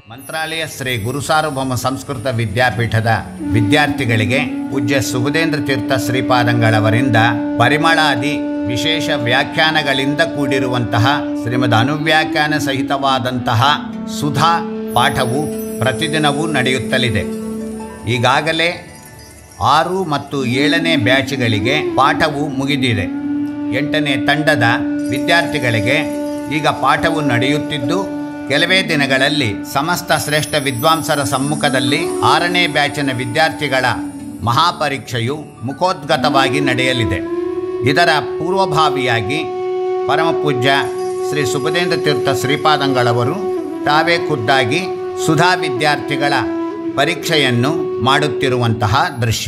ಮಂತ್ರಾಲಯ ಶ್ರೀ ಗುರುಸಾರ್ವಭೌಮ ಸಂಸ್ಕೃತ ವಿದ್ಯಾಪೀಠದ ವಿದ್ಯಾರ್ಥಿಗಳಿಗೆ ಪೂಜ್ಯ ಸುಬುಧೇಂದ್ರ ತೀರ್ಥ ಶ್ರೀಪಾದಂಗಳವರಿಂದ ಪರಿಮಳಾದಿ ವಿಶೇಷ ವ್ಯಾಖ್ಯಾನಗಳಿಂದ ಕೂಡಿರುವಂತಹ ಶ್ರೀಮದ್ ಅನುವ್ಯಾಖ್ಯಾನ ಸಹಿತವಾದಂತಹ ಸುಧಾ ಪಾಠವು ಪ್ರತಿದಿನವೂ ನಡೆಯುತ್ತಲಿದೆ ಈಗಾಗಲೇ ಆರು ಮತ್ತು ಏಳನೇ ಬ್ಯಾಚ್ಗಳಿಗೆ ಪಾಠವು ಮುಗಿದಿದೆ ಎಂಟನೇ ತಂಡದ ವಿದ್ಯಾರ್ಥಿಗಳಿಗೆ ಈಗ ಪಾಠವು ನಡೆಯುತ್ತಿದ್ದು ಕೆಲವೇ ದಿನಗಳಲ್ಲಿ ಸಮಸ್ತ ಶ್ರೇಷ್ಠ ವಿದ್ವಾಂಸರ ಸಮ್ಮುಖದಲ್ಲಿ ಆರನೇ ಬ್ಯಾಚಿನ ವಿದ್ಯಾರ್ಥಿಗಳ ಮಹಾಪರೀಕ್ಷೆಯು ಮುಖೋದ್ಗತವಾಗಿ ನಡೆಯಲಿದೆ ಇದರ ಪೂರ್ವಭಾವಿಯಾಗಿ ಪರಮಪೂಜ್ಯ ಶ್ರೀ ಸುಬುಧೇಂದ್ರ ತೀರ್ಥ ಶ್ರೀಪಾದಂಗಳವರು ತಾವೇ ಖುದ್ದಾಗಿ ಸುಧಾ ವಿದ್ಯಾರ್ಥಿಗಳ ಪರೀಕ್ಷೆಯನ್ನು ಮಾಡುತ್ತಿರುವಂತಹ ದೃಶ್ಯ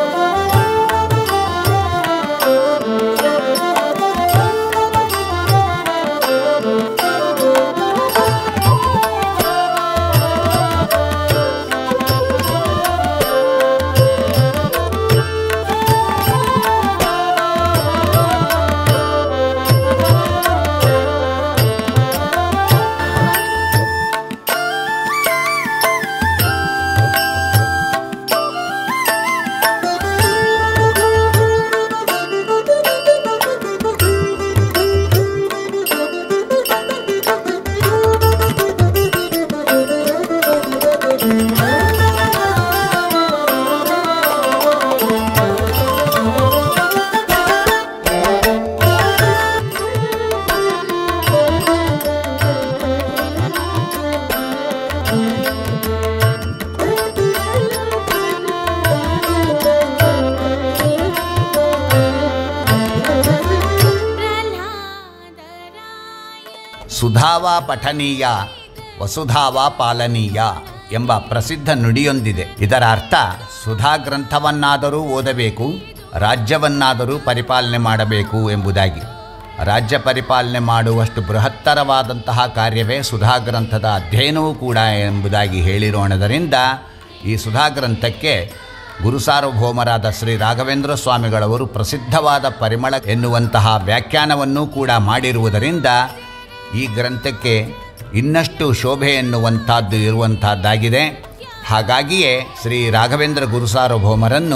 ಸುಧಾವಾ ಪಠನೀಯ ವಸುಧಾವಾ ಪಾಲನೀಯ ಎಂಬ ಪ್ರಸಿದ್ಧ ನುಡಿಯೊಂದಿದೆ ಇದರ ಅರ್ಥ ಸುಧಾ ಗ್ರಂಥವನ್ನಾದರೂ ಓದಬೇಕು ರಾಜ್ಯವನ್ನಾದರೂ ಪರಿಪಾಲನೆ ಮಾಡಬೇಕು ಎಂಬುದಾಗಿ ರಾಜ್ಯ ಪರಿಪಾಲನೆ ಮಾಡುವಷ್ಟು ಬೃಹತ್ತರವಾದಂತಹ ಕಾರ್ಯವೇ ಸುಧಾ ಗ್ರಂಥದ ಅಧ್ಯಯನವೂ ಕೂಡ ಎಂಬುದಾಗಿ ಹೇಳಿರೋಣದರಿಂದ ಈ ಸುಧಾ ಗ್ರಂಥಕ್ಕೆ ಗುರುಸಾರ್ವಭೌಮರಾದ ಶ್ರೀ ರಾಘವೇಂದ್ರ ಸ್ವಾಮಿಗಳವರು ಪ್ರಸಿದ್ಧವಾದ ಪರಿಮಳ ಎನ್ನುವಂತಹ ವ್ಯಾಖ್ಯಾನವನ್ನೂ ಕೂಡ ಮಾಡಿರುವುದರಿಂದ ಈ ಗ್ರಂಥಕ್ಕೆ ಇನ್ನಷ್ಟು ಶೋಭೆ ಎನ್ನುವಂಥದ್ದು ಇರುವಂತಹದ್ದಾಗಿದೆ ಹಾಗಾಗಿಯೇ ಶ್ರೀ ರಾಘವೇಂದ್ರ ಗುರುಸಾರ್ವಭೌಮರನ್ನು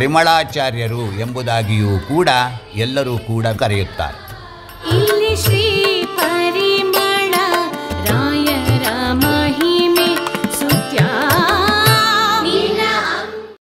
ಪರಿಮಳಾಚಾರ್ಯರು ಎಂಬುದಾಗಿಯೂ ಕೂಡ ಎಲ್ಲರೂ ಕೂಡ ಕರೆಯುತ್ತಾರೆ ಇಲ್ಲಿ ಶ್ರೀ